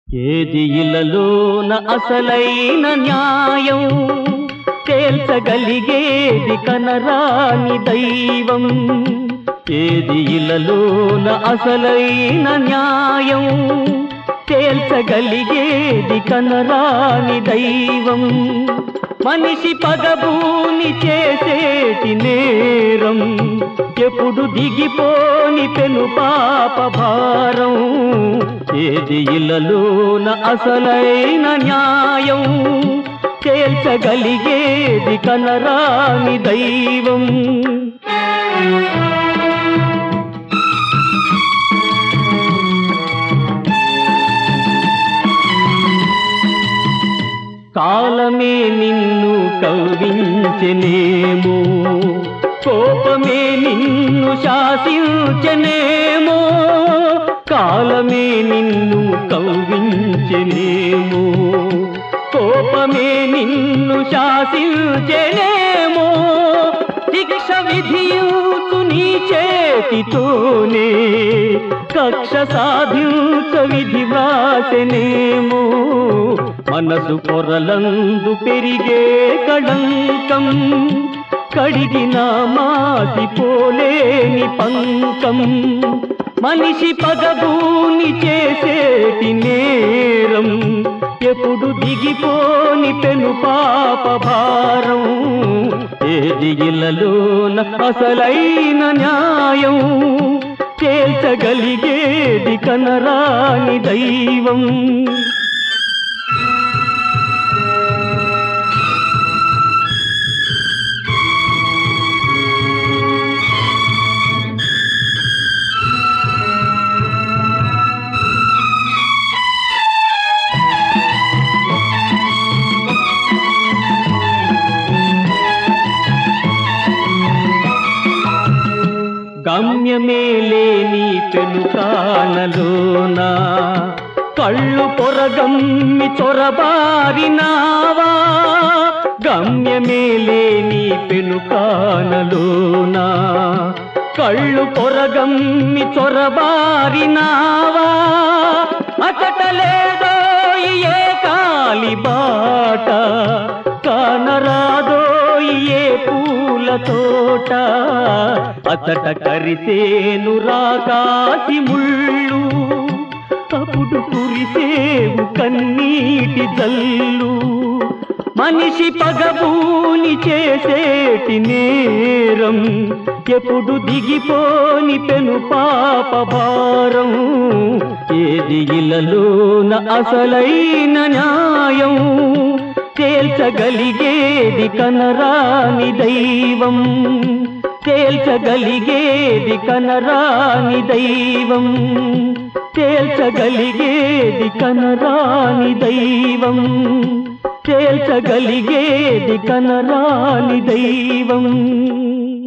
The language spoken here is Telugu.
ఏది ఇలలోన అసలైన న్యాయం తేల్చగలిగేది కనరాని దైవం ఏది ఇలలోన అసలైన న్యాయం తేల్చగలిగేది కనరాని దైవం మనిషి పగబూని చేసేటి నేరం ఎప్పుడు దిగిపోని పెను పాప భారం ఏది ఇలలోన అసలైన న్యాయం తేల్చగలిగేది కనరాని దైవం కాలమే నిన్ను కవ్వించెనేమో కోపమే నిన్ను శాసించనేమో కాలమే నిన్ను కవ్వించెనేమో కోపమే నిన్ను శాసించెనేమో శిక్ష విధియుతు నీ చేతితోనే కక్ష సాధించ విధి వ్రాసెనేమో మనసు పొరలందు పెరిగే కళంకం కడిగిన మాసిపోలేని పంకం మనిషి పగబూని చేసేటి నేరం ఎప్పుడు దిగిపోని పెను పాప భారం ఏది ఇలలోన అసలైన న్యాయం తేల్చగలిగేది కనరాని దైవం గమ్యమే లేని పెనుకానలోన కళ్ళు పొరగమ్మి చొరబారినావా గమ్యమే లేని పెనుకానలోన కళ్ళు పొరగమ్మి చొరబారినావా అచటలేదో ఏ కాలి బాట కానరాదో ఏ పూల తోట అతట కరిసేను రాకాసి ముళ్ళు అప్పుడు కురిసేవు కన్నీటి జల్లు మనిషి పగబూని చేసేటి నేరం ఎప్పుడు దిగిపోని పెను పాప భారం ఏది ఇలలోన అసలైన న్యాయం తేల్చగలిగేది కనరాని దైవం తేల్చగలిగేది కనరాని దైవం తేల్చగలిగేది కనరాని దైవం తేల్చగలిగేది కనరాని దైవం